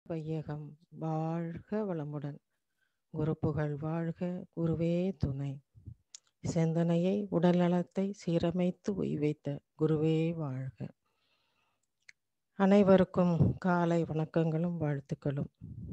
வையகம் வாழ்க வளமுடன் குருப்புகழ் வாழ்க குருவே துணை சிந்தனையை உடல் நலத்தை சீரமைத்து உய்வைத்த குருவே வாழ்க அனைவருக்கும் காலை வணக்கங்களும் வாழ்த்துக்களும்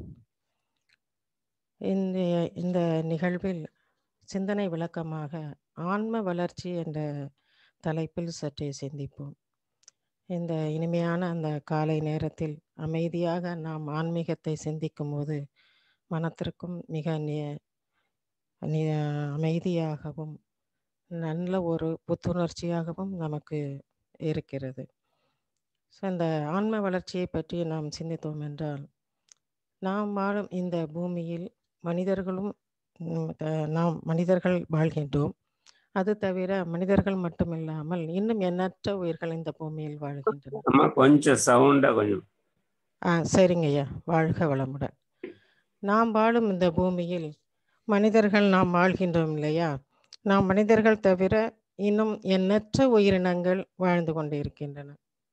இன்றைய இந்த நிகழ்வில் சிந்தனை விளக்கமாக ஆன்ம வளர்ச்சி என்ற தலைப்பில் சற்றே சிந்திப்போம் இந்த இனிமையான அந்த காலை நேரத்தில் அமைதியாக நாம் ஆன்மீகத்தை சிந்திக்கும் போது மனத்திற்கும் மிக நி- நி- அமைதியாகவும் நல்ல ஒரு புத்துணர்ச்சியாகவும் நமக்கு இருக்கிறது ஸோ அந்த ஆன்ம வளர்ச்சியை பற்றி நாம் சிந்தித்தோம் என்றால் நாம் வாழும் இந்த பூமியில் மனிதர்களும் ம், த- நாம் மனிதர்கள் வாழ்கின்றோம் அது தவிர மனிதர்கள் மட்டுமில்லாமல் இன்னும் எண்ணற்ற உயிர்கள் இந்த பூமியில் வாழ்கின்றன அம்மா கொஞ்சம் சவுண்டா கொஞ்சம் ஆ சரிங்க ஐயா வாழ்க வளமுடன் நாம் வாழும் இந்த பூமியில் மனிதர்கள் நாம் வாழ்கின்றோம் இல்லையா நாம் மனிதர்கள் தவிர இன்னும் எண்ணற்ற உயிரினங்கள் வாழ்ந்து கொண்டு இருக்கின்றன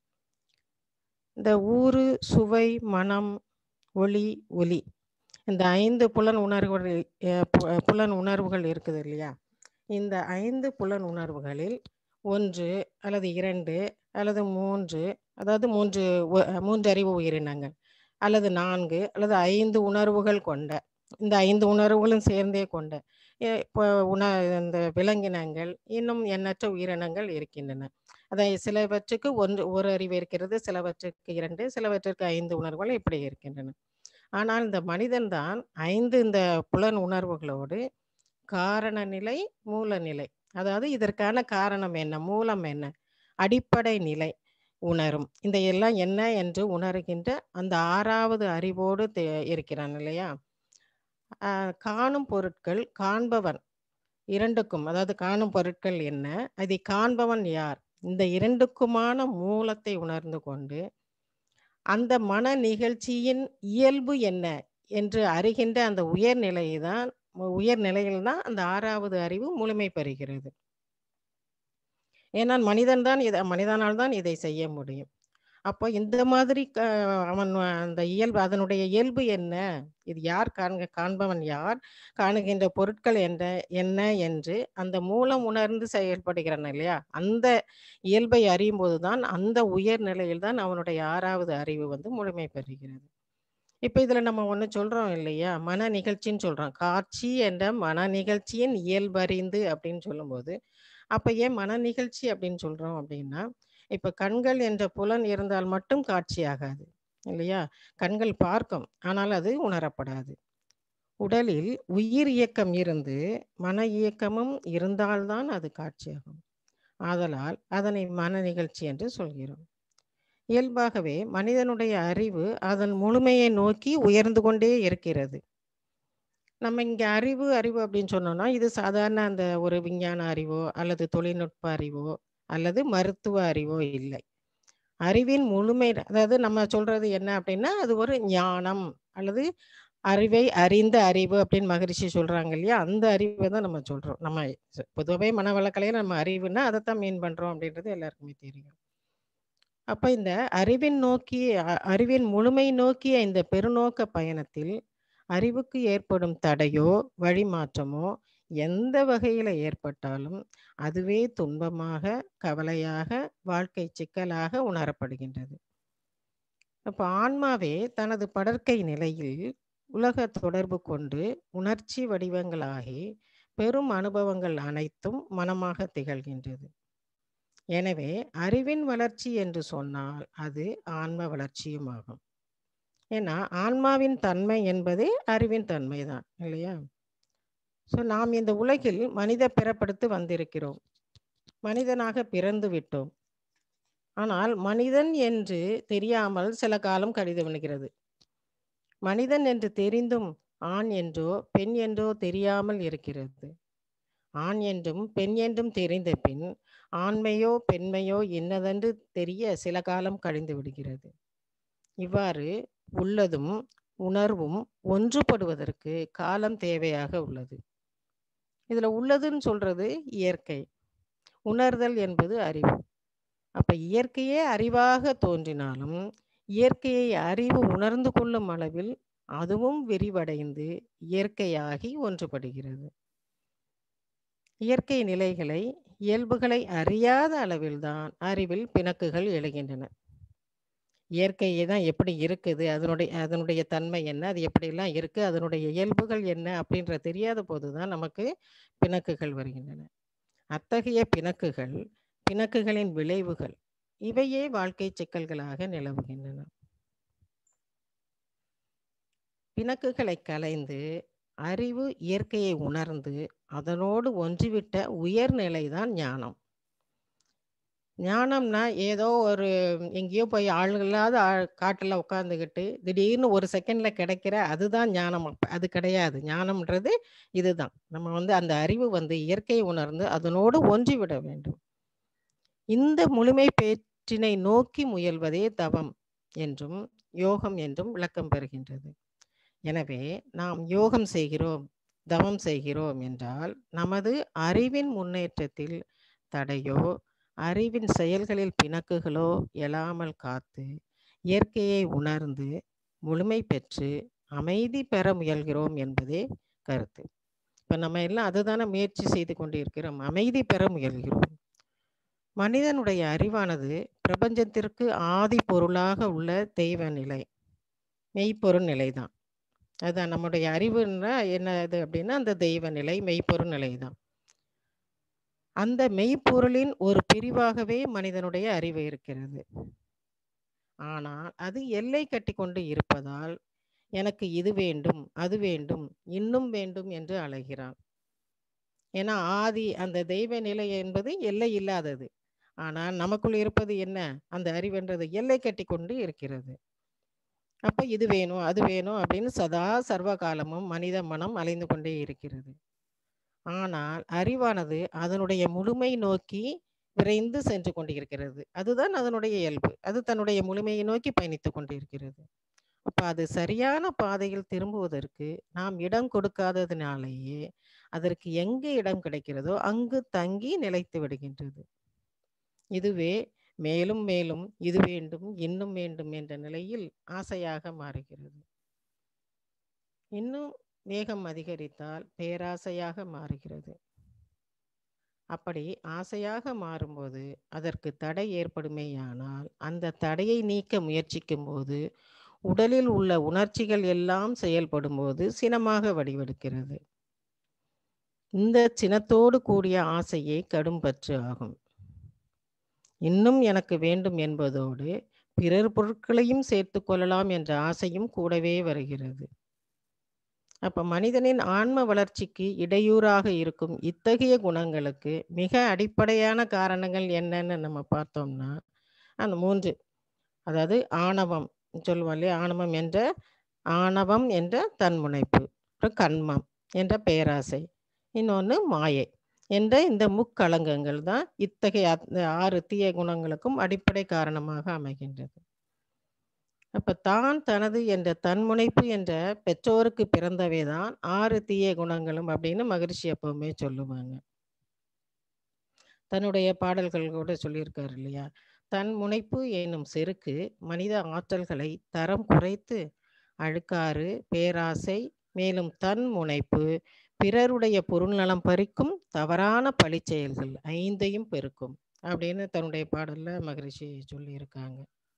இந்த ஊறு சுவை மனம் ஒளி ஒலி இந்த ஐந்து புலன் உணர்வுகள் அஹ், பு- புலன் உணர்வுகள் இருக்குது இல்லையா இந்த ஐந்து புலன் உணர்வுகளில் ஒன்று அல்லது இரண்டு அல்லது மூன்று அதாவது மூன்று உ- மூன்று அறிவு உயிரினங்கள் அல்லது நான்கு அல்லது ஐந்து உணர்வுகள் கொண்ட இந்த ஐந்து உணர்வுகளும் சேர்ந்தே கொண்ட எ- இப்போ உண இந்த விலங்கினங்கள் இன்னும் எண்ணற்ற உயிரினங்கள் இருக்கின்றன அதை சிலவற்றுக்கு ஒன்று ஒரு அறிவு இருக்கிறது சிலவற்றுக்கு இரண்டு சிலவற்றிற்கு ஐந்து உணர்வுகள் இப்படி இருக்கின்றன ஆனால் இந்த மனிதன்தான் ஐந்து இந்த புலன் உணர்வுகளோடு காரண நிலை மூல நிலை அதாவது இதற்கான காரணம் என்ன மூலம் என்ன அடிப்படை நிலை உணரும் இந்த எல்லாம் என்ன என்று உணர்கின்ற அந்த ஆறாவது அறிவோடு தே- இருக்கிறான் இல்லையா ஆஹ் காணும் பொருட்கள் காண்பவன் இரண்டுக்கும் அதாவது காணும் பொருட்கள் என்ன அதை காண்பவன் யார் இந்த இரண்டுக்குமான மூலத்தை உணர்ந்து கொண்டு அந்த மன நிகழ்ச்சியின் இயல்பு என்ன என்று அறிகின்ற அந்த உயர்நிலையை தான் உயர் நிலையில் தான் அந்த ஆறாவது அறிவு முழுமை பெறுகிறது ஏனால் மனிதன் தான் இதை மனிதனால் தான் இதை செய்ய முடியும் அப்போ இந்த மாதிரி க- அவன் அந்த இயல்பு அதனுடைய இயல்பு என்ன இது யார் காண்க காண்பவன் யார் காணுகின்ற பொருட்கள் என்ன என்ன என்று அந்த மூலம் உணர்ந்து செயல்படுகிறான் இல்லையா அந்த இயல்பை அறியும் போதுதான் அந்த உயர் நிலையில் தான் அவனுடைய ஆறாவது அறிவு வந்து முழுமை பெறுகிறது இப்போ இதில் நம்ம ஒன்று சொல்கிறோம் இல்லையா மன நிகழ்ச்சின்னு சொல்கிறோம் காட்சி என்ற மன நிகழ்ச்சியின் இயல்பறிந்து அப்படின்னு சொல்லும்போது அப்போ ஏன் மன நிகழ்ச்சி அப்படின்னு சொல்கிறோம் அப்படின்னா இப்போ கண்கள் என்ற புலன் இருந்தால் மட்டும் காட்சியாகாது இல்லையா கண்கள் பார்க்கும் ஆனால் அது உணரப்படாது உடலில் உயிர் இயக்கம் இருந்து மன இயக்கமும் இருந்தால்தான் அது காட்சியாகும் ஆதலால் அதனை மன நிகழ்ச்சி என்று சொல்கிறோம் இயல்பாகவே மனிதனுடைய அறிவு அதன் முழுமையை நோக்கி உயர்ந்து கொண்டே இருக்கிறது நம்ம இங்கே அறிவு அறிவு அப்படின்னு சொன்னோம்னா இது சாதாரண அந்த ஒரு விஞ்ஞான அறிவோ அல்லது தொழில்நுட்ப அறிவோ அல்லது மருத்துவ அறிவோ இல்லை அறிவின் முழுமை அதாவது நம்ம சொல்றது என்ன அப்படின்னா அது ஒரு ஞானம் அல்லது அறிவை அறிந்த அறிவு அப்படின்னு மகரிஷி சொல்றாங்க இல்லையா அந்த அறிவை தான் நம்ம சொல்றோம் நம்ம ச- பொதுவாகவே மனவளக்கலையில் நம்ம அறிவுன்னா அதைத்தான் மீன் பண்றோம் அப்படின்றது எல்லாருக்குமே தெரியும் அப்ப இந்த அறிவின் நோக்கி அ- அறிவின் முழுமை நோக்கிய இந்த பெருநோக்க பயணத்தில் அறிவுக்கு ஏற்படும் தடையோ வழிமாற்றமோ எந்த வகையில ஏற்பட்டாலும் அதுவே துன்பமாக கவலையாக வாழ்க்கை சிக்கலாக உணரப்படுகின்றது அப்ப ஆன்மாவே தனது படர்க்கை நிலையில் உலக தொடர்பு கொண்டு உணர்ச்சி வடிவங்களாகி பெரும் அனுபவங்கள் அனைத்தும் மனமாக திகழ்கின்றது எனவே அறிவின் வளர்ச்சி என்று சொன்னால் அது ஆன்ம வளர்ச்சியும் ஆகும் ஏன்னா ஆன்மாவின் தன்மை என்பதே அறிவின் தன்மை தான் இல்லையா ஸோ நாம் இந்த உலகில் மனித பிறப்படுத்து வந்திருக்கிறோம் மனிதனாக பிறந்து விட்டோம் ஆனால் மனிதன் என்று தெரியாமல் சில காலம் கழிந்து விடுகிறது மனிதன் என்று தெரிந்தும் ஆண் என்றோ பெண் என்றோ தெரியாமல் இருக்கிறது ஆண் என்றும் பெண் என்றும் தெரிந்த பின் ஆண்மையோ பெண்மையோ என்னதென்று தெரிய சில காலம் கழிந்து விடுகிறது இவ்வாறு உள்ளதும் உணர்வும் ஒன்றுபடுவதற்கு காலம் தேவையாக உள்ளது இதுல உள்ளதுன்னு சொல்றது இயற்கை உணர்தல் என்பது அறிவு அப்ப இயற்கையே அறிவாக தோன்றினாலும் இயற்கையை அறிவு உணர்ந்து கொள்ளும் அளவில் அதுவும் விரிவடைந்து இயற்கையாகி ஒன்றுபடுகிறது இயற்கை நிலைகளை இயல்புகளை அறியாத அளவில்தான் அறிவில் பிணக்குகள் எழுகின்றன இயற்கையை தான் எப்படி இருக்குது அதனுடைய அதனுடைய தன்மை என்ன அது எப்படிலாம் இருக்குது அதனுடைய இயல்புகள் என்ன அப்படின்ற தெரியாத போது தான் நமக்கு பிணக்குகள் வருகின்றன அத்தகைய பிணக்குகள் பிணக்குகளின் விளைவுகள் இவையே வாழ்க்கை சிக்கல்களாக நிலவுகின்றன பிணக்குகளை கலைந்து அறிவு இயற்கையை உணர்ந்து அதனோடு ஒன்றிவிட்ட உயர்நிலைதான் ஞானம் ஞானம்னா ஏதோ ஒரு எங்கேயோ போய் ஆள் இல்லாத ஆள் காட்டில் உட்காந்துக்கிட்டு திடீர்னு ஒரு செகண்ட்ல கிடைக்கிற அதுதான் ஞானம் அப்ப அது கிடையாது ஞானம்ன்றது இதுதான் நம்ம வந்து அந்த அறிவு வந்து இயற்கையை உணர்ந்து அதனோடு ஒன்றிவிட வேண்டும் இந்த முழுமை பேற்றினை நோக்கி முயல்வதே தவம் என்றும் யோகம் என்றும் விளக்கம் பெறுகின்றது எனவே நாம் யோகம் செய்கிறோம் தவம் செய்கிறோம் என்றால் நமது அறிவின் முன்னேற்றத்தில் தடையோ அறிவின் செயல்களில் பிணக்குகளோ எழாமல் காத்து இயற்கையை உணர்ந்து முழுமை பெற்று அமைதி பெற முயல்கிறோம் என்பதே கருத்து இப்போ நம்ம எல்லாம் அதுதானே முயற்சி செய்து கொண்டிருக்கிறோம் அமைதி பெற முயல்கிறோம் மனிதனுடைய அறிவானது பிரபஞ்சத்திற்கு ஆதி பொருளாக உள்ள தெய்வ நிலை மெய்ப்பொருள் நிலை தான் அதுதான் நம்முடைய அறிவுன்னா என்னது அப்படின்னா அந்த தெய்வ நிலை மெய்ப்பொருள் நிலை தான் அந்த மெய்ப்பொருளின் ஒரு பிரிவாகவே மனிதனுடைய அறிவு இருக்கிறது ஆனால் அது எல்லை கட்டி கொண்டு இருப்பதால் எனக்கு இது வேண்டும் அது வேண்டும் இன்னும் வேண்டும் என்று அழைகிறான் ஏன்னா ஆதி அந்த தெய்வ நிலை என்பது எல்லை இல்லாதது ஆனால் நமக்குள் இருப்பது என்ன அந்த அறிவென்றது எல்லை கட்டி கொண்டு இருக்கிறது அப்ப இது வேணும் அது வேணும் அப்படின்னு சதா சர்வ காலமும் மனித மனம் அலைந்து கொண்டே இருக்கிறது ஆனால் அறிவானது அதனுடைய முழுமை நோக்கி விரைந்து சென்று கொண்டிருக்கிறது அதுதான் அதனுடைய இயல்பு அது தன்னுடைய முழுமையை நோக்கி பயணித்து கொண்டிருக்கிறது அப்ப அது சரியான பாதையில் திரும்புவதற்கு நாம் இடம் கொடுக்காததினாலேயே அதற்கு எங்கே இடம் கிடைக்கிறதோ அங்கு தங்கி நிலைத்து விடுகின்றது இதுவே மேலும் மேலும் இது வேண்டும் இன்னும் வேண்டும் என்ற நிலையில் ஆசையாக மாறுகிறது இன்னும் வேகம் அதிகரித்தால் பேராசையாக மாறுகிறது அப்படி ஆசையாக மாறும்போது அதற்கு தடை ஏற்படுமேயானால் அந்த தடையை நீக்க முயற்சிக்கும் போது உடலில் உள்ள உணர்ச்சிகள் எல்லாம் செயல்படும் போது சினமாக வடிவெடுக்கிறது இந்த சினத்தோடு கூடிய ஆசையே கடும்பற்று ஆகும் இன்னும் எனக்கு வேண்டும் என்பதோடு பிறர் பொருட்களையும் சேர்த்து கொள்ளலாம் என்ற ஆசையும் கூடவே வருகிறது அப்ப மனிதனின் ஆன்ம வளர்ச்சிக்கு இடையூறாக இருக்கும் இத்தகைய குணங்களுக்கு மிக அடிப்படையான காரணங்கள் என்னன்னு நம்ம பார்த்தோம்னா அந்த மூன்று அதாவது ஆணவம் சொல்லுவோம் இல்லையா ஆணவம் என்ற ஆணவம் என்ற தன்முனைப்பு அப்புறம் கண்மம் என்ற பேராசை இன்னொன்று மாயை என்ற இந்த முக்களங்கங்கள் தான் இத்தகைய ஆறு தீய குணங்களுக்கும் அடிப்படை காரணமாக அமைகின்றது அப்ப தான் தனது என்ற தன்முனைப்பு என்ற பெற்றோருக்கு பிறந்தவை தான் ஆறு தீய குணங்களும் அப்படின்னு மகிழ்ச்சி எப்பவுமே சொல்லுவாங்க தன்னுடைய பாடல்கள் கூட சொல்லியிருக்காரு இல்லையா தன் முனைப்பு எனும் செருக்கு மனித ஆற்றல்களை தரம் குறைத்து அழுக்காறு பேராசை மேலும் தன் முனைப்பு பிறருடைய பொருள்நலம் பறிக்கும் தவறான பழிச்செயல்கள் ஐந்தையும் பெருக்கும் அப்படின்னு தன்னுடைய பாடல்ல மகரிஷி சொல்லியிருக்காங்க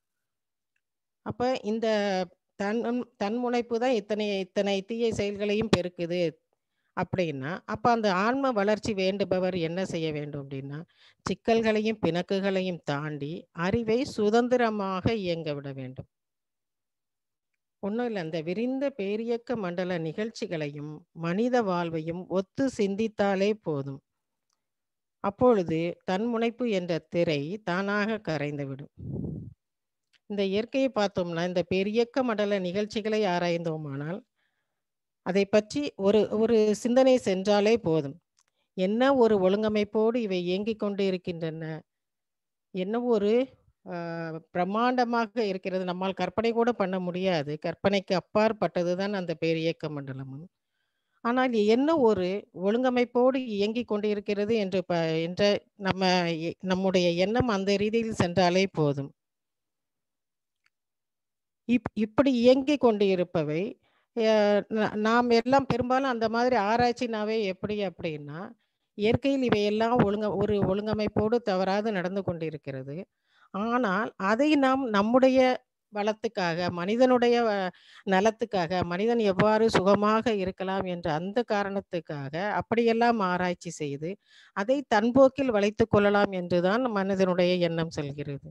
அப்ப இந்த தன் தன்முனைப்பு தான் இத்தனை இத்தனை தீய செயல்களையும் பெருக்குது அப்படின்னா அப்ப அந்த ஆன்ம வளர்ச்சி வேண்டுபவர் என்ன செய்ய வேண்டும் அப்படின்னா சிக்கல்களையும் பிணக்குகளையும் தாண்டி அறிவை சுதந்திரமாக இயங்க விட வேண்டும் ஒன்றும் இல்லை அந்த விரிந்த பேரியக்க மண்டல நிகழ்ச்சிகளையும் மனித வாழ்வையும் ஒத்து சிந்தித்தாலே போதும் அப்பொழுது தன்முனைப்பு என்ற திரை தானாக கரைந்துவிடும் இந்த இயற்கையை பார்த்தோம்னா இந்த பெரியக்க மண்டல நிகழ்ச்சிகளை ஆராய்ந்தோமானால் அதை பற்றி ஒரு ஒரு சிந்தனை சென்றாலே போதும் என்ன ஒரு ஒழுங்கமைப்போடு இவை இயங்கிக் கொண்டு இருக்கின்றன என்ன ஒரு பிரம்மாண்டமாக இருக்கிறது நம்மால் கற்பனை கூட பண்ண முடியாது கற்பனைக்கு அப்பாற்பட்டது தான் அந்த பேரியக்க மண்டலமும் ஆனால் என்ன ஒரு ஒழுங்கமைப்போடு இயங்கிக் கொண்டு இருக்கிறது என்று ப என்ற நம்ம நம்முடைய எண்ணம் அந்த ரீதியில் சென்றாலே போதும் இப் இப்படி இயங்கிக் கொண்டு இருப்பவை அ ந நாம் எல்லாம் பெரும்பாலும் அந்த மாதிரி ஆராய்ச்சினாவே எப்படி அப்படின்னா, இயற்கையில் இவையெல்லாம் ஒழுங்க ஒரு ஒழுங்கமைப்போடு தவறாது நடந்து கொண்டிருக்கிறது. ஆனால், அதை நாம் நம்முடைய வளத்துக்காக, மனிதனுடைய வ நலத்துக்காக, மனிதன் எவ்வாறு சுகமாக இருக்கலாம் என்ற அந்த காரணத்துக்காக, அப்படியெல்லாம் ஆராய்ச்சி செய்து, அதை தன் போக்கில் வளைத்துக் கொள்ளலாம் என்று தான் மனிதனுடைய எண்ணம் செல்கிறது.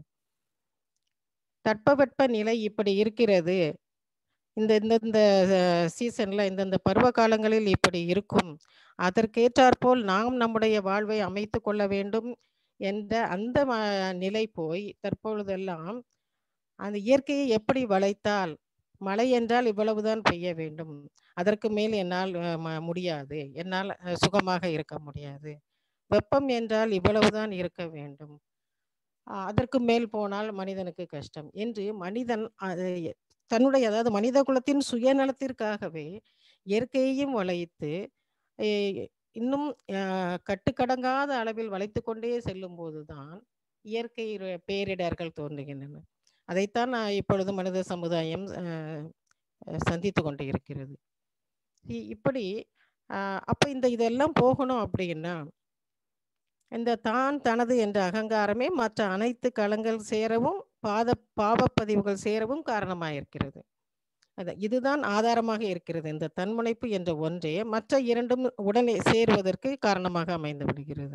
தட்பவெட்ப நிலை இப்படி இருக்கிறது. இந்த இந்த இந்த சீசன்ல இந்தந்த பருவ காலங்களில் இப்படி இருக்கும். அதற்கேற்றாற்போல் நாம் நம்முடைய வாழ்வை அமைத்துக் கொள்ள வேண்டும் என்ற அந்த ம நிலை போய் தற்பொழுதெல்லாம் அந்த இயற்கையை எப்படி வளைத்தால், மழை என்றால் இவ்வளவுதான் பெய்ய வேண்டும். அதற்கு மேல் என்னால் அ ம முடியாது. என்னால் அ சுகமாக இருக்க முடியாது. வெப்பம் என்றால் இவ்வளவுதான் இருக்க வேண்டும். அ அதற்கு மேல் போனால் மனிதனுக்கு கஷ்டம். என்று மனிதன் அது தன்னுடைய அதாவது மனித குலத்தின் சுயநலத்திற்காகவே இயற்கையையும் வளைத்து, எ இன்னும் அ கட்டுக்கடங்காத அளவில் வளைத்துக் கொண்டே செல்லும்போது தான், இயற்கை ர பேரிடர்கள் தோன்றுகின்றன. அதைத்தான் நான் இப்பொழுது மனித சமுதாயம் அ அ சந்தித்துக் கொண்டு இருக்கிறது. இ இப்படி அ அப்ப இந்த இதெல்லாம் போகணும் அப்படின்னா இந்த தான், தனது என்ற அகங்காரமே மற்ற அனைத்து களங்கள் சேரவும், பாத பாவப்பதிவுகள் சேரவும் காரணமாயிருக்கிறது. அது இதுதான் ஆதாரமாக இருக்கிறது. இந்த தன்முனைப்பு என்ற ஒன்றே மற்ற 2ம் உடனே சேருவதற்கு காரணமாக அமைந்து விடுகிறது.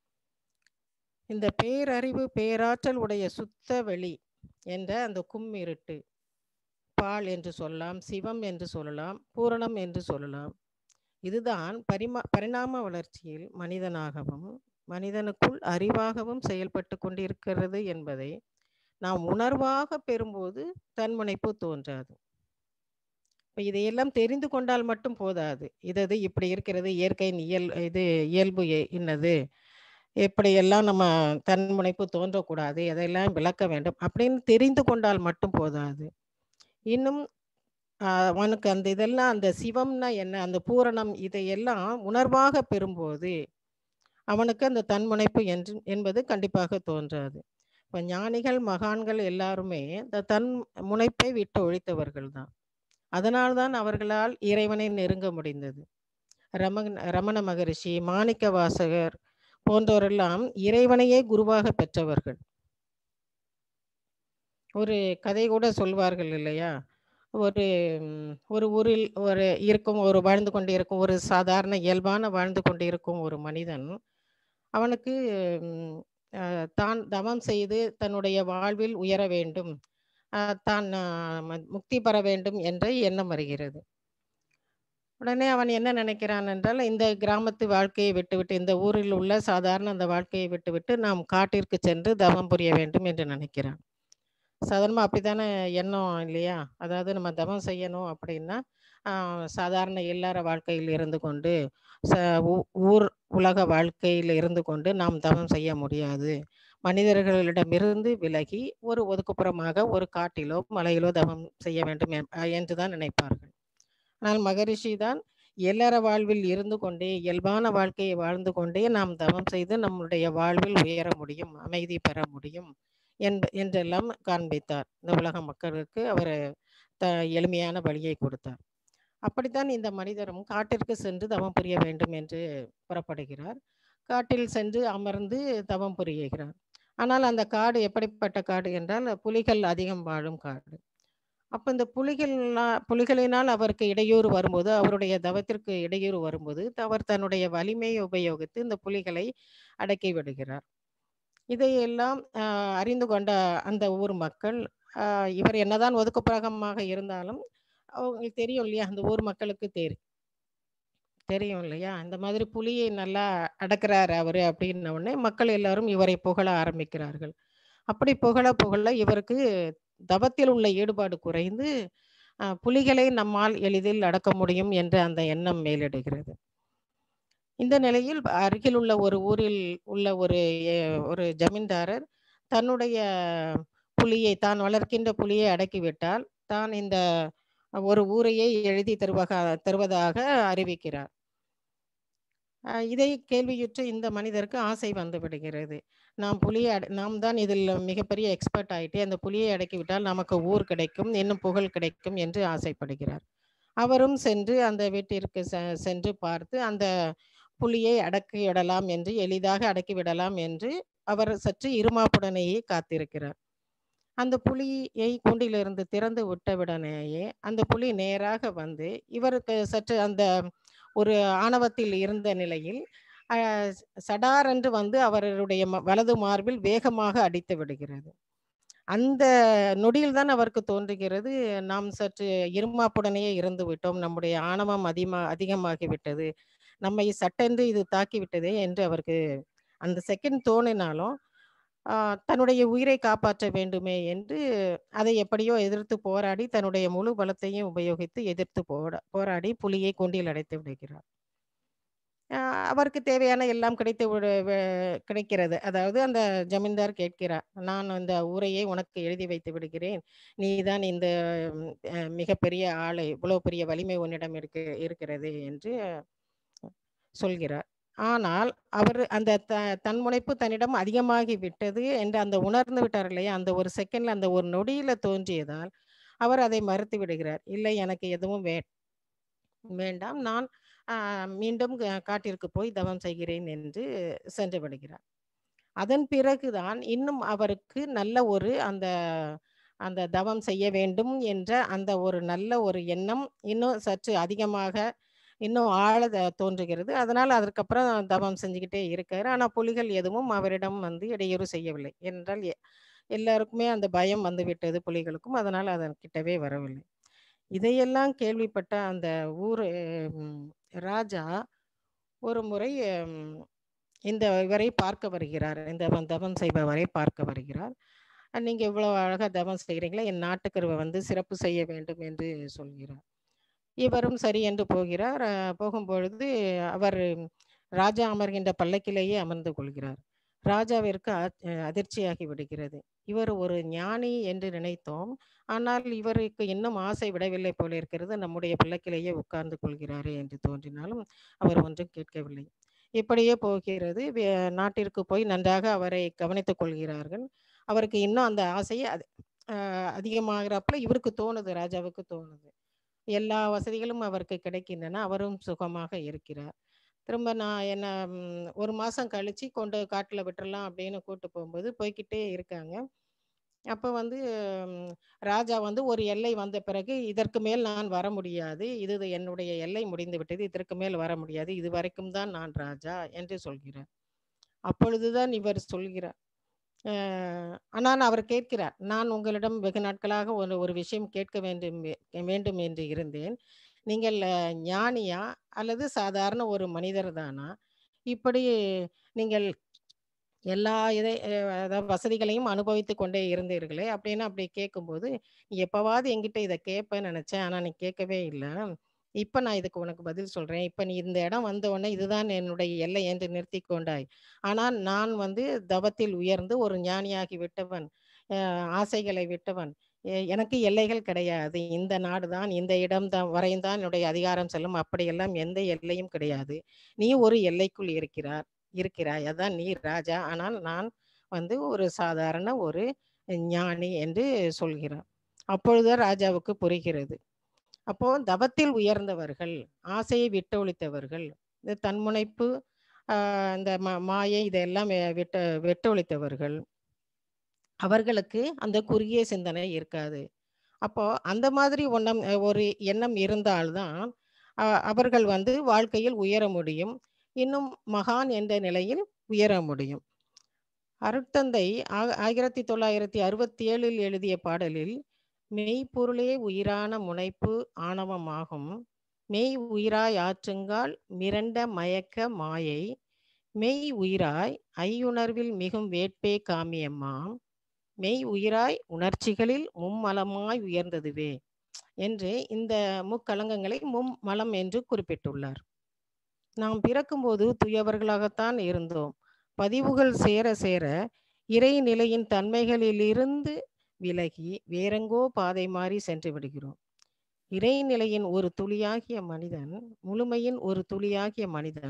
இந்த பேரறிவு, பேராற்றல் உடைய சுத்த வெளி என்ற அந்த கும்மிருட்டு, பால் என்று சொல்லலாம், சிவம் என்று சொல்லலாம், பூரணம் என்று சொல்லலாம். இதுதான் பரிமா பரிணாம வளர்ச்சியில் மனிதனாகவும், மனிதனுக்குள் அறிவாகவும் செயல்பட்டுக் கொண்டிருக்கிறது என்பதை நாம் உணர்வாக பெறும்போது தன்முனைப்பு தோன்றாது. இப்ப இதையெல்லாம் தெரிந்து கொண்டால் மட்டும் போதாது. இது இது இப்படி இருக்கிறது. இயற்கையின் இயல் இது இயல்பு எ இன்னது. இப்படியெல்லாம் நம்ம தன்முனைப்பு தோன்றக்கூடாது. எதையெல்லாம் விளக்க வேண்டும். அப்படின்னு தெரிந்து கொண்டால் மட்டும் போதாது. இன்னும் அ அவனுக்கு அந்த இதெல்லாம் அந்த சிவம்னா என்ன? அந்த பூரணம் இதையெல்லாம் உணர்வாக பெறும்போது, அவனுக்கு அந்த தன்முனைப்பு என்று என்பது கண்டிப்பாக தோன்றாது. இப்ப ஞானிகள், மகான்கள் எல்லாருமே இந்த தன் முனைப்பை விட்டு ஒழித்தவர்கள் தான். அதனால் தான் அவர்களால் இறைவனை நெருங்க முடிந்தது. ரமன் ரமண மகரிஷி, மாணிக்க வாசகர் போன்றோரெல்லாம் இறைவனையே குருவாக பெற்றவர்கள். ஒரு கதை கூட சொல்வார்கள் இல்லையா? ஒரு ம் ஒரு ஊரில் ஒரு இருக்கும் ஒரு வாழ்ந்து கொண்டிருக்கும் ஒரு சாதாரண இயல்பான வாழ்ந்து கொண்டிருக்கும் ஒரு மனிதன், அவனுக்கு ம் அ தான் தவம் செய்து தன்னுடைய வாழ்வில் உயர வேண்டும். அ தான் அ ம முக்தி பெற வேண்டும் என்ற எண்ணம் வருகிறது. உடனே அவன் என்ன நினைக்கிறான் என்றால், இந்த கிராமத்து வாழ்க்கையை விட்டுவிட்டு, இந்த ஊரில் உள்ள சாதாரண அந்த வாழ்க்கையை விட்டுவிட்டு, நாம் காட்டிற்கு சென்று தவம் புரிய வேண்டும் என்று நினைக்கிறான். சாதாரணமா அப்படித்தானே எண்ணம் இல்லையா? அதாவது நம்ம தவம் செய்யணும் அப்படின்னா, அ சாதாரண இல்லற வாழ்க்கையில் இருந்து கொண்டு, ச ஊ ஊர் உலக வாழ்க்கையில் இருந்து கொண்டு நாம் தவம் செய்ய முடியாது. மனிதர்களிடமிருந்து விலகி, ஒரு ஒதுக்குப்புறமாக ஒரு காட்டிலோ, மலையிலோ தவம் செய்ய வேண்டும் என் என்று தான் நினைப்பார்கள். ஆனால் மகரிஷி தான் இல்லற வாழ்வில் இருந்து கொண்டே, இயல்பான வாழ்க்கையை வாழ்ந்து கொண்டே நாம் தவம் செய்து நம்முடைய வாழ்வில் உயர முடியும், அமைதி பெற முடியும் என்ப என்றெல்லாம் காண்பித்தார். இந்த உலக மக்களுக்கு அவர் த எளிமையான வழியை கொடுத்தார். அப்படித்தான் இந்த மனிதரும் காட்டிற்கு சென்று தவம் புரிய வேண்டும் என்று புறப்படுகிறார். காட்டில் சென்று அமர்ந்து தவம் புரிகிறார். ஆனால் அந்த காடு எப்படிப்பட்ட காடு என்றால், புலிகள் அதிகம் வாழும் காடு. அப்ப இந்த புலிகள்னா புலிகளினால் அவருக்கு இடையூறு வரும்போது, அவருடைய தவத்திற்கு இடையூறு வரும்போது, அவர் தன்னுடைய வலிமையை உபயோகித்து இந்த புலிகளை அடக்கி விடுகிறார். இதையெல்லாம் அ அறிந்து கொண்ட அந்த ஊர் மக்கள், அ இவர் என்னதான் ஒதுக்குப்புறமாக இருந்தாலும், அவங்களுக்கு தெரியும் இல்லையா? அந்த ஊர் மக்களுக்கு தெரி தெரியும் இல்லையா? இந்த மாதிரி புலியை நல்லா அடக்குறாரு அவரு அப்படின்ன உடனே, மக்கள் எல்லாரும் இவரை புகழ ஆரம்பிக்கிறார்கள். அப்படி புகழ புகழ இவருக்கு தவத்தில் உள்ள ஈடுபாடு குறைந்து, அ புலிகளை நம்மால் எளிதில் அடக்க முடியும் என்ற அந்த எண்ணம் மேலிடுகிறது. இந்த நிலையில் அருகில் உள்ள ஒரு ஊரில் உள்ள ஒரு எ ஒரு ஜமீன்தாரர் தன்னுடைய புலியை தான் வளர்க்கின்ற புலியை அடக்கிவிட்டால், தான் இந்த ஒரு ஊரையே எழுதி தருவக தருவதாக அறிவிக்கிறார். அ இதை கேள்வியுற்ற இந்த மனிதருக்கு ஆசை வந்து விடுகிறது. நாம் புலியை அட நாம் தான் இதில் மிகப்பெரிய எக்ஸ்பர்ட் ஆயிட்டு அந்த புலியை அடக்கிவிட்டால் நமக்கு ஊர் கிடைக்கும் இன்னும் புகழ் கிடைக்கும் என்று ஆசைப்படுகிறார் அவரும் சென்று அந்த வீட்டிற்கு செ- சென்று பார்த்து அந்த புலியை அடக்கிவிடலாம் என்று எளிதாக அடக்கிவிடலாம் என்று அவர் சற்று இருமாப்புடனேயே காத்திருக்கிறார் அந்த புலியை கூண்டிலிருந்து திறந்து விட்டவுடனேயே அந்த புலி நேராக வந்து இவருக்கு சற்று அந்த ஒரு ஆணவத்தில் இருந்த நிலையில் அஹ், சடாரென்று வந்து அவருடைய ம- வலது மார்பில் வேகமாக அடித்து விடுகிறது அந்த நொடியில் தான் அவருக்கு தோன்றுகிறது நாம் சற்று இருமாப்புடனேயே இருந்து விட்டோம் நம்முடைய ஆணவம் அதிகமா அதிகமாகி விட்டது நம்மை சட்டென்று இது தாக்கி விட்டதே என்று அவருக்கு அந்த செகண்ட் தோணினாலும் ஆஹ், தன்னுடைய உயிரை காப்பாற்ற வேண்டுமே என்று அதை எப்படியோ எதிர்த்து போராடி தன்னுடைய முழு பலத்தையும் உபயோகித்து எதிர்த்து போட போராடி புலியை கூண்டில் அடைத்து விடுகிறார் ஆஹ், அவருக்கு தேவையான எல்லாம் கிடைத்து விடு வே- கிடைக்கிறது அதாவது அந்த ஜமீன்தார் கேட்கிறார் நான் அந்த ஊரையே உனக்கு எழுதி வைத்து விடுகிறேன் நீதான் இந்த ம், அஹ், மிகப்பெரிய ஆளை இவ்வளவு பெரிய வலிமை உன்னிடம் இருக்கு இருக்கிறது என்று சொல்கிறார் ஆனால் அவர் அந்த த தன்முனைப்பு தன்னிடம் அதிகமாகி விட்டது என்று அந்த உணர்ந்து விட்டார் இல்லையா அந்த ஒரு செகண்ட்ல அந்த ஒரு நொடியில தோன்றியதால் அவர் அதை மறுத்து விடுகிறார் இல்லை எனக்கு எதுவும் வே வேண்டாம் நான் ஆஹ், மீண்டும் கா- காட்டிற்கு போய் தவம் செய்கிறேன் என்று சென்று விடுகிறார் அதன் பிறகுதான் இன்னும் அவருக்கு நல்ல ஒரு அந்த அந்த தவம் செய்ய வேண்டும் என்ற அந்த ஒரு நல்ல ஒரு எண்ணம் இன்னும் சற்று அதிகமாக இன்னும் ஆழ த- தோன்றுகிறது அதனால் அதற்கப்புறம் தவம் செஞ்சுக்கிட்டே இருக்காரு ஆனால் புலிகள் எதுவும் அவரிடம் வந்து இடையூறு செய்யவில்லை என்றால் எ- எல்லாருக்குமே அந்த பயம் வந்து விட்டது புலிகளுக்கும் அதனால் அதன் கிட்டவே வரவில்லை இதையெல்லாம் கேள்விப்பட்ட அந்த ஊர் ம், ராஜா ஒரு முறை ம், இந்த இவரை பார்க்க வருகிறார் இந்த வ- தவம் செய்பவரை பார்க்க வருகிறார் அஹ் நீங்க இவ்வளவு அழகா தவம் செய்கிறீங்களா என் நாட்டுக்கருவை வந்து சிறப்பு செய்ய வேண்டும் என்று சொல்கிறார் இவரும் சரி என்று போகிறார் அஹ் போகும்பொழுது அவர் ராஜா அமர்கின்ற பல்லக்கிலேயே அமர்ந்து கொள்கிறார் ராஜாவிற்கு ஆ- அஹ் அதிர்ச்சியாகி விடுகிறது இவர் ஒரு ஞானி என்று நினைத்தோம் ஆனால் இவருக்கு இன்னும் ஆசை விடவில்லை போல இருக்கிறது நம்முடைய பல்லக்கிலேயே உட்கார்ந்து கொள்கிறாரே என்று தோன்றினாலும் அவர் ஒன்றும் கேட்கவில்லை இப்படியே போகிறது வே- நாட்டிற்கு போய் நன்றாக அவரை கவனித்துக் கொள்கிறார்கள் அவருக்கு இன்னும் அந்த ஆசை அது அஹ் அதிகமாகிறப்பல இவருக்கு தோணுது ராஜாவுக்கு தோணுது எல்லா வசதிகளும் அவருக்கு கிடைக்கின்றன அவரும் சுகமாக இருக்கிறார் திரும்ப நான் என்ன ம், ஒரு மாசம் கழிச்சு கொண்டு காட்டுல விட்டுறலாம் அப்படின்னு கூட்டு போகும்போது போய்க்கிட்டே இருக்காங்க அப்போ வந்து ம், ராஜா வந்து ஒரு எல்லை வந்த பிறகு இதற்கு மேல் நான் வர முடியாது இது என்னுடைய எல்லை முடிந்து விட்டது இதற்கு மேல் வர முடியாது இது வரைக்கும் தான் நான் ராஜா என்று சொல்கிறார் அப்பொழுதுதான் இவர் சொல்கிறார் அஹ், ஆனால் அவர் கேட்கிறார் நான் உங்களிடம் வெகு நாட்களாக ஒரு ஒரு விஷயம் கேட்க வேண்டும் எ- வேண்டும் என்று இருந்தேன் நீங்கள் அஹ், ஞானியா அல்லது சாதாரண ஒரு மனிதர் தானா இப்படி நீங்கள் எல்லா இதை அஹ், அதாவது வசதிகளையும் அனுபவித்து கொண்டே இருந்தீர்களே அப்படின்னு அப்படி கேட்கும்போது நீ எப்பவாவது என்கிட்ட இதை கேட்பேன்னு நினைச்சேன் ஆனா நீ கேட்கவே இல்லை இப்ப நான் இதுக்கு உனக்கு பதில் சொல்றேன் இப்ப நீ இந்த இடம் வந்த உடனே இதுதான் என்னுடைய எல்லை என்று நிறுத்தி கொண்டாய் ஆனால் நான் வந்து தவத்தில் உயர்ந்து ஒரு ஞானியாகி விட்டவன் அஹ், ஆசைகளை விட்டவன் எ- எனக்கு எல்லைகள் கிடையாது இந்த நாடு தான் இந்த இடம் தான் வரையும் தான் என்னுடைய அதிகாரம் செல்லும் அப்படியெல்லாம் எந்த எல்லையும் கிடையாது நீ ஒரு எல்லைக்குள் இருக்கிறார் இருக்கிறாய் அதான் நீ ராஜா ஆனால் நான் வந்து ஒரு சாதாரண ஒரு ஞானி என்று சொல்கிறார் அப்பொழுதுதான் ராஜாவுக்கு புரிகிறது அப்போ தவத்தில் உயர்ந்தவர்கள் ஆசையை விட்டொழித்தவர்கள் இந்த தன்முனைப்பு ஆஹ் இந்த ம- மாயை இதெல்லாம் வெ- விட்ட விட்டொழித்தவர்கள் அவர்களுக்கு அந்த குறுகிய சிந்தனை இருக்காது அப்போ அந்த மாதிரி ஒண்ணம் ஒரு எண்ணம் இருந்தால்தான் அஹ், அவர்கள் வந்து வாழ்க்கையில் உயர முடியும் இன்னும் மகான் என்ற நிலையில் உயர முடியும் அருட்தந்தை ஆ- ஆயிரத்தி தொள்ளாயிரத்தி அறுபத்தி ஏழில் எழுதிய பாடலில் மெய்ப்பொருளே உயிரான முனைப்பு ஆணவமாகும் மெய் உயிராய் ஆற்றுங்கால் மிரண்ட மயக்க மாயை மெய் உயிராய் ஐயுணர்வில் மிகும் வேட்பே காமியம்மாம் மெய் உயிராய் உணர்ச்சிகளில் மும்மலமாய் உயர்ந்ததுவே என்று இந்த முக்கலங்கங்களை மும்மலம் என்று குறிப்பிட்டுள்ளார் நாம் பிறக்கும்போது துயவர்களாகத்தான் இருந்தோம் பதிவுகள் சேர சேர இறைநிலையின் தன்மைகளிலிருந்து விலகி வேறெங்கோ பாதை மாறி சென்று விடுகிறோம் இறைநிலையின் ஒரு துளியாகிய மனிதன் முழுமையின் ஒரு துளியாகிய மனிதன்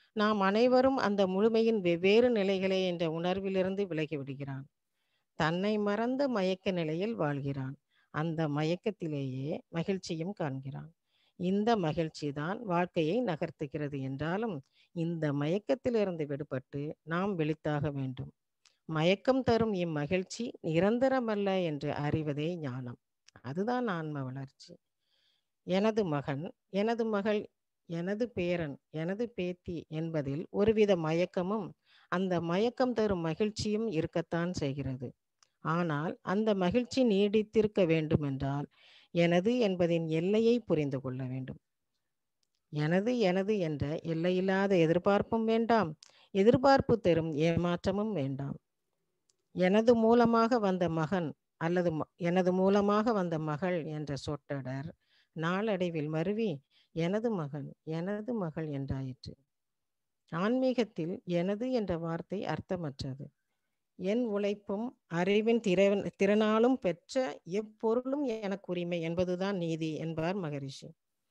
நாம் அனைவரும் அந்த முழுமையின் வெவ்வேறு நிலைகளே என்ற உணர்விலிருந்து விலகி விடுகிறான் தன்னை மறந்த மயக்க நிலையில் வாழ்கிறான் அந்த மயக்கத்திலேயே மகிழ்ச்சியும் காண்கிறான் இந்த மகிழ்ச்சி தான் வாழ்க்கையை நகர்த்துகிறது என்றாலும் இந்த மயக்கத்திலிருந்து விடுபட்டு நாம் விழித்தாக வேண்டும் மயக்கம் தரும் இம்மகிழ்ச்சி நிரந்தரமல்ல என்று அறிவதே ஞானம் அதுதான் ஆன்ம வளர்ச்சி எனது மகன் எனது மகள் எனது பேரன் எனது பேத்தி என்பதில் ஒருவித மயக்கமும் அந்த மயக்கம் தரும் மகிழ்ச்சியும் இருக்கத்தான் செய்கிறது ஆனால் அந்த மகிழ்ச்சி நீடித்திருக்க வேண்டுமென்றால் எனது என்பதின் எல்லையை புரிந்து கொள்ள வேண்டும் எனது எனது என்ற எல்லையில்லாத எதிர்பார்ப்பும் வேண்டாம் எதிர்பார்ப்பு தரும் ஏமாற்றமும் வேண்டாம் எனது மூலமாக வந்த மகன் அல்லது எனது மூலமாக வந்த மகள் என்ற சொற்றொடர் நாளடைவில் மருவி எனது மகன் எனது மகள் என்றாயிற்று ஆன்மீகத்தில் எனது என்ற வார்த்தை அர்த்தமற்றது என் உழைப்பும் அறிவின் திறன் திறனாலும் பெற்ற எப்பொருளும் எனக்கு உரிமை என்பதுதான் நீதி என்பார் மகரிஷி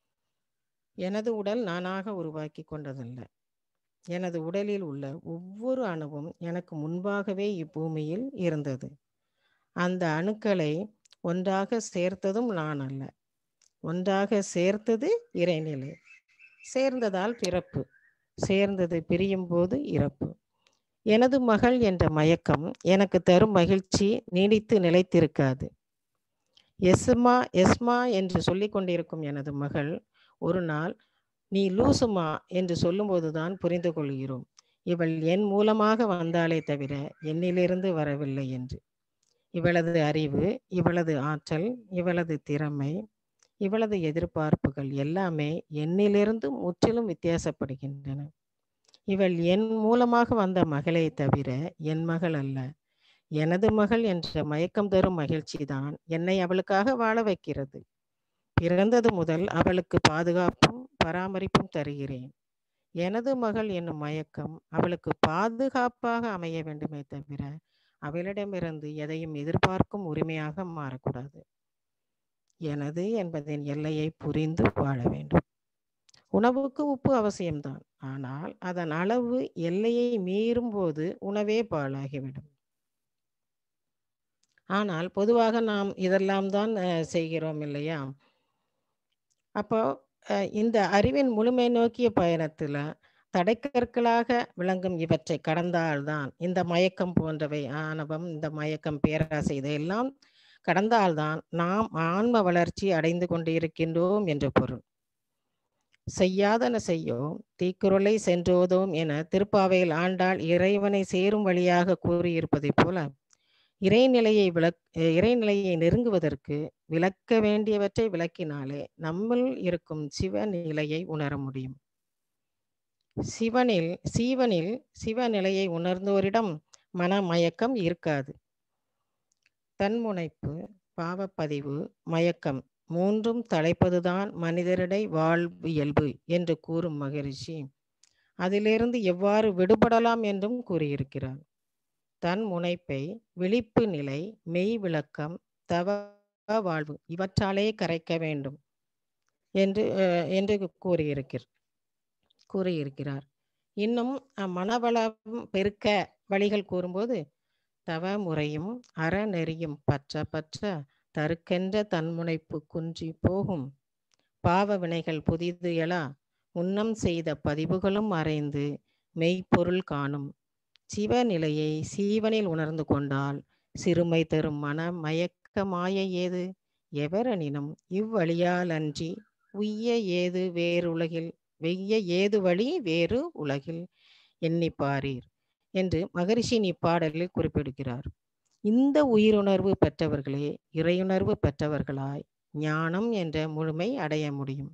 எனது உடல் நானாக உருவாக்கி கொண்டதல்ல எனது உடலில் உள்ள ஒவ்வொரு அணுவும் எனக்கு முன்பாகவே இப்பூமியில் இருந்தது அந்த அணுக்களை ஒன்றாக சேர்த்ததும் நான் அல்ல ஒன்றாக சேர்த்தது இறைநிலை சேர்ந்ததால் பிறப்பு சேர்ந்தது பிரியும் போது இறப்பு எனது மகள் என்ற மயக்கம் எனக்கு தரும் மகிழ்ச்சி நீடித்து நிலைத்திருக்காது எஸ்மா எஸ்மா என்று சொல்லிக் கொண்டிருக்கும் எனது மகள் ஒரு நாள் நீ லூசுமா என்று சொல்லும்போதுதான் புரிந்து கொள்கிறோம் இவள் என் மூலமாக வந்தாலே தவிர என்னிலிருந்து வரவில்லை என்று இவளது அறிவு இவளது ஆற்றல் இவளது திறமை இவளது எதிர்பார்ப்புகள் எல்லாமே என்னிலிருந்து முற்றிலும் வித்தியாசப்படுகின்றன இவள் என் மூலமாக வந்த மகளே தவிர என் மகள் அல்ல எனது மகள் என்ற மயக்கம் தரும் மகிழ்ச்சி தான் என்னை அவளுக்காக வாழ வைக்கிறது பிறந்தது முதல் அவளுக்கு பாதுகாப்பும் பராமரிப்பும் தருகிறேன் எனது மகள் என்னும் மயக்கம் அவளுக்கு பாதுகாப்பாக அமைய வேண்டுமே தவிர அவளிடமிருந்து எதையும் எதிர்பார்க்கும் உரிமையாக மாறக்கூடாது எனது என்பதின் எல்லையை புரிந்து வாழ வேண்டும் உணவுக்கு உப்பு அவசியம்தான் ஆனால் அதன் அளவு எல்லையை மீறும் போது உணவே பாழாகிவிடும் ஆனால் பொதுவாக நாம் இதெல்லாம் தான் செய்கிறோம் இல்லையா அப்போ இந்த அறிவின் முழுமை நோக்கிய பயணத்துல தடைக்கற்களாக விளங்கும் இவற்றை கடந்தால்தான் இந்த மயக்கம் போன்றவை ஆணவம் இந்த மயக்கம் பேராசை இதையெல்லாம் கடந்தால்தான் நாம் ஆன்ம வளர்ச்சி அடைந்து கொண்டிருக்கின்றோம் என்று பொருள் செய்யாதன செய்யோம் தீக்குறளை சென்றோதோம் என திருப்பாவையில் ஆண்டாள் இறைவனை சேரும் வழியாக கூறியிருப்பதைப் போல இறைநிலையை விளக் இறைநிலையை நெருங்குவதற்கு விளக்க வேண்டியவற்றை விளக்கினாலே நம்மில் இருக்கும் சிவ நிலையை உணர முடியும் சிவனில் சீவனில் சிவநிலையை உணர்ந்தோரிடம் மனமயக்கம் இருக்காது தன்முனைப்பு பாவப்பதிவு மயக்கம் மூன்றும் தலைப்பதுதான் மனிதரிடை வாழ்வு இயல்பு என்று கூறும் மகரிஷி அதிலிருந்து எவ்வாறு விடுபடலாம் என்றும் கூறியிருக்கிறார் தன் முனைப்பை விழிப்பு நிலை மெய் விளக்கம் தவ வாழ்வு இவற்றாலே கரைக்க வேண்டும் என்று என்று கூறியிருக்கிறார் கூறியிருக்கிறார் இன்னும் மனவளம் பெருக்க வழிகள் கூறும்போது தவ முறையும் அறநெறியும் பற்ற பற்ற தருக்கென்ற தன்முனைப்பு குன்றி போகும் பாவ வினைகள் புதிது எழா உன்னம் செய்த பதிவுகளும் மறைந்து மெய்ப்பொருள் காணும் சிவநிலையை சீவனில் உணர்ந்து கொண்டால் சிறுமை தரும் மன மயக்க மாய ஏது எவரெனினும் இவ்வழியால் அன்றி உய்ய ஏது வேறுலகில் வெய்ய ஏது வழி வேறு உலகில் எண்ணிப்பாரீர் என்று மகரிஷின் இப்பாடலில் குறிப்பிடுகிறார் இந்த உயிருணர்வு பெற்றவர்களே இறையுணர்வு பெற்றவர்களாய் ஞானம் என்ற முழுமை அடைய முடியும்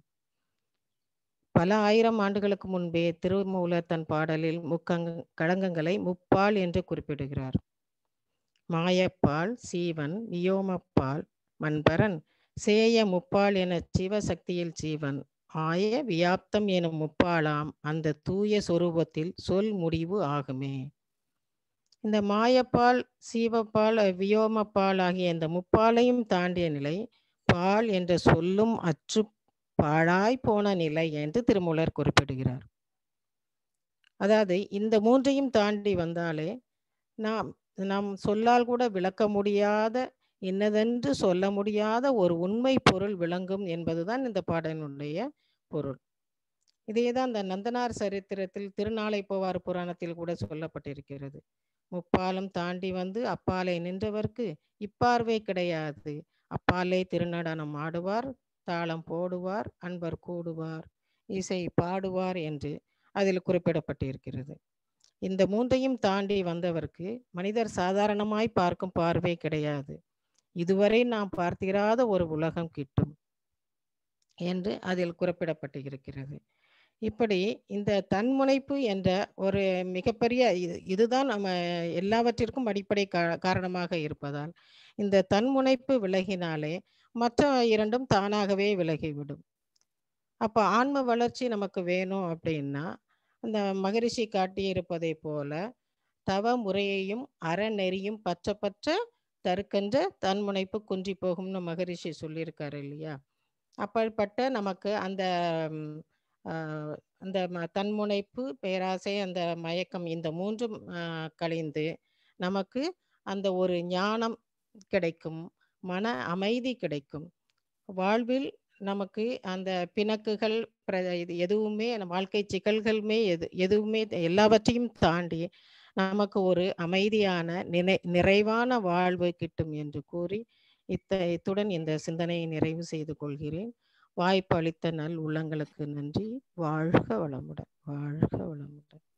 பல ஆயிரம் ஆண்டுகளுக்கு முன்பே திருமூலர் தன் பாடலில் முக்கங்க களங்கங்களை முப்பால் என்று குறிப்பிடுகிறார் மாயப்பால் சீவன் வியோமப்பால் மண்பரன் சேய முப்பால் என சிவசக்தியில் ஜீவன் ஆய வியாப்தம் எனும் முப்பாலாம் அந்த தூய சொரூபத்தில் சொல் முடிவு ஆகுமே இந்த மாயப்பால் சீவப்பால் வியோமப்பால் ஆகிய இந்த முப்பாலையும் தாண்டிய நிலை பால் என்ற சொல்லும் அற்று பாழாய் போன நிலை என்று திருமூலர் குறிப்பிடுகிறார் அதாவது இந்த மூன்றையும் தாண்டி வந்தாலே நாம் நாம் சொல்லால் கூட விளக்க முடியாத இன்னதென்று சொல்ல முடியாத ஒரு உண்மை பொருள் விளங்கும் என்பதுதான் இந்த பாடலினுடைய பொருள் இதே தான் இந்த நந்தனார் சரித்திரத்தில் திருநாளை போவார் புராணத்தில் கூட சொல்லப்பட்டிருக்கிறது முப்பாலம் தாண்டி வந்து அப்பாலே நின்றவர்க்கு இப்பார்வை கிடையாது அப்பாலே திருநடனம் ஆடுவார் தாளம் போடுவார் அன்பர் கூடுவார் இசை பாடுவார் என்று அதில் குறிப்பிடப்பட்டிருக்கிறது இந்த மூன்றையும் தாண்டி வந்தவர்க்கு மனிதர் சாதாரணமாய் பார்க்கும் பார்வை கிடையாது இதுவரை நாம் பார்த்திராத ஒரு உலகம் கிட்டும் என்று அதில் குறிப்பிடப்பட்டிருக்கிறது இப்படி இந்த தன்முனைப்பு என்ற ஒரு மிகப்பெரிய இது இதுதான் நம்ம எல்லாவற்றிற்கும் அடிப்படை கா காரணமாக இருப்பதால் இந்த தன்முனைப்பு விலகினாலே மற்ற இரண்டும் தானாகவே விலகிவிடும் அப்போ ஆன்ம வளர்ச்சி நமக்கு வேணும் அப்படின்னா அந்த மகரிஷி காட்டியிருப்பதை போல தவ முறையையும் அறநெறியும் பற்ற பற்ற தருக்கென்ற தன்முனைப்பு குன்றி போகும்னு மகரிஷி சொல்லியிருக்காரு இல்லையா அப்படிப்பட்ட நமக்கு அந்த ம், ஆஹ், அந்த ம- தன்முனைப்பு பேராசை அந்த மயக்கம் இந்த மூன்றும் ஆஹ், கழிந்து நமக்கு அந்த ஒரு ஞானம் கிடைக்கும் மன அமைதி கிடைக்கும் வாழ்வில் நமக்கு அந்த பிணக்குகள் பிர இது எதுவுமே நம்ம வாழ்க்கை சிக்கல்களுமே எது எதுவுமே எல்லாவற்றையும் தாண்டி நமக்கு ஒரு அமைதியான நினை நிறைவான வாழ்வு கிட்டும் என்று கூறி இத்த இத்துடன் இந்த சிந்தனையை நிறைவு செய்து கொள்கிறேன் வாய்ப்பு அளித்த நல் உள்ளங்களுக்கு நன்றி வாழ்க வளமுடன் வாழ்க வளமுடன்